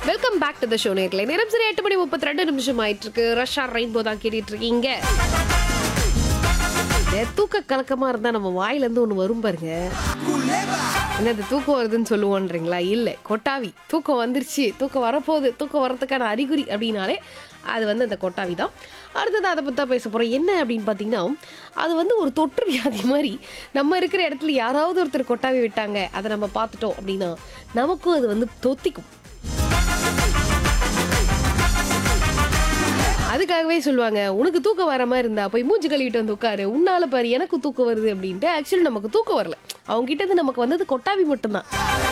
welcome back to the show நேர்களை நேரம் சரி எட்டு மணி முப்பத்தி ரெண்டு நிமிஷம் ஆயிட்டு இருக்கு ரஷ்யா ரெயின்போ தான் கேட்டுட்டு இருக்கீங்க இந்த தூக்க கலக்கமா இருந்தா நம்ம வாயில இருந்து ஒண்ணு வரும் பாருங்க என்ன இந்த தூக்கம் வருதுன்னு சொல்லுவோன்றீங்களா இல்லை கொட்டாவி தூக்கம் வந்துருச்சு தூக்கம் வரப்போகுது தூக்கம் வரதுக்கான அறிகுறி அப்படின்னாலே அது வந்து அந்த கொட்டாவி தான் அடுத்தது அதை பற்றி தான் பேச போகிறோம் என்ன அப்படின்னு பார்த்தீங்கன்னா அது வந்து ஒரு தொற்று வியாதி மாதிரி நம்ம இருக்கிற இடத்துல யாராவது ஒருத்தர் கொட்டாவி விட்டாங்க அதை நம்ம பார்த்துட்டோம் அப்படின்னா நமக்கும் அது வந்து தொத்திக்கும் அதுக்காகவே சொல்லுவாங்க உனக்கு தூக்கம் வர மாதிரி இருந்தா போய் மூஞ்சி கழுவிட்டு வந்து உட்காரு உன்னால பாரு எனக்கு தூக்கம் வருது அப்படின்ட்டு ஆக்சுவலி நமக்கு தூக்கம் வரல அவங்க கிட்ட இருந்து நமக்கு வந்தது கொட்டாவி மட்டும்தான்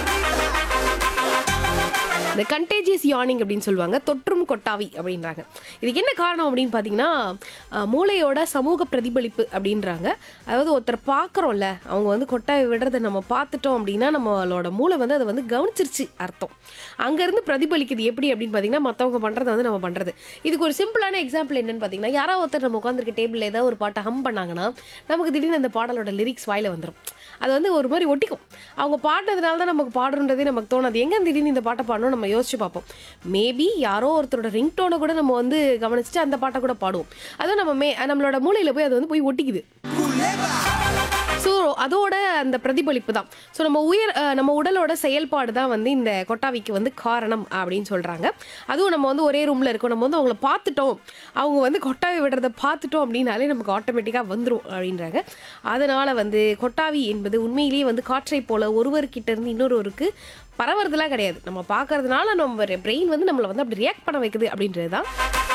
இந்த கண்டேஜியஸ் யானிங் அப்படின்னு சொல்லுவாங்க தொற்றும் கொட்டாவி அப்படின்றாங்க இதுக்கு என்ன காரணம் அப்படின்னு பார்த்தீங்கன்னா அஹ், மூளையோட சமூக பிரதிபலிப்பு அப்படின்றாங்க அதாவது ஒருத்தர் பார்க்குறோம்ல அவங்க வந்து கொட்டாவி விடுறதை நம்ம பார்த்துட்டோம் அப்படின்னா நம்மளோட மூளை வந்து அதை வந்து கவனிச்சிருச்சு அர்த்தம் அங்கேருந்து பிரதிபலிக்குது எப்படி அப்படின்னு பார்த்தீங்கன்னா மற்றவங்க பண்ணுறதை வந்து நம்ம பண்ணுறது இதுக்கு ஒரு சிம்பிளான எக்ஸாம்பிள் என்னன்னு பார்த்தீங்கன்னா யாராவது ஒருத்தர் நம்ம உட்காந்துருக்க டேபிளில் ஏதாவது ஒரு பாட்டை ஹம் பண்ணாங்கன்னா நமக்கு திடீர்னு அந்த பாடலோட லிரிக்ஸ் வாயில வந்துடும் அது வந்து ஒரு மாதிரி ஒட்டிக்கும் அவங்க பாடினதுனால தான் நமக்கு பாடுன்றதே நமக்கு தோணாது எங்கே திடீர்னு இந்த பாட்டை பாடணும் நம்ம யோசிச்சு பார்ப்போம் மேபி யாரோ ஒருத்தரோட ரிங்டோனை கூட நம்ம வந்து கவனிச்சுட்டு அந்த பாட்டை கூட பாடுவோம் அதுவும் நம்ம மே நம்மளோட மூளையில் போய் அது வந்து போய் ஒட்டிக்குது ஸோ அதோட அந்த பிரதிபலிப்பு தான் ஸோ நம்ம உயர் அஹ், நம்ம உடலோட செயல்பாடு தான் வந்து இந்த கொட்டாவிக்கு வந்து காரணம் அப்படின்னு சொல்கிறாங்க அதுவும் நம்ம வந்து ஒரே ரூமில் இருக்கோம் நம்ம வந்து அவங்கள பார்த்துட்டோம் அவங்க வந்து கொட்டாவி விடுறத பார்த்துட்டோம் அப்படின்னாலே நமக்கு ஆட்டோமேட்டிக்காக வந்துடும் அப்படின்றாங்க அதனால் வந்து கொட்டாவி என்பது உண்மையிலேயே வந்து காற்றை போல ஒருவர்கிட்ட இருந்து இன்னொருவருக்கு பரவறதுலாம் கிடையாது நம்ம பார்க்கறதுனால நம்ம பிரெயின் வந்து நம்மளை வந்து அப்படி ரியாக்ட் பண்ண வைக்குது அப்படின்றது தான்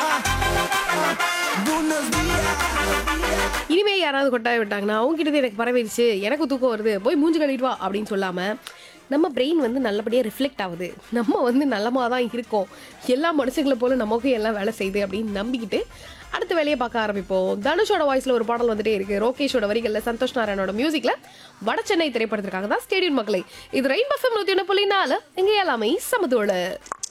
இனிமே யாராவது கொட்டாய விட்டாங்கன்னா அவங்க கிட்ட எனக்கு பரவிடுச்சு எனக்கு தூக்கம் வருது போய் மூஞ்சி கழுவிட்டு வா அப்படின்னு சொல்லாம நம்ம பிரெயின் வந்து நல்லபடியாக ரிஃப்ளெக்ட் ஆகுது நம்ம வந்து நல்லமாக தான் இருக்கோம் எல்லா மனுஷங்களை போல நமக்கும் எல்லாம் வேலை செய்யுது அப்படின்னு நம்பிக்கிட்டு அடுத்த வேலையை பார்க்க ஆரம்பிப்போம் தனுஷோட வாய்ஸில் ஒரு பாடல் வந்துட்டே இருக்கு ரோகேஷோட வரிகளில் சந்தோஷ் நாராயணோட மியூசிக்கில் வட சென்னை திரைப்படத்திற்காக தான் ஸ்டேடியம் மக்களை இது ரெயின் பஃபம் நூற்றி ஒன்று புள்ளி நாலு இங்கே எல்லாமே சமத்தோட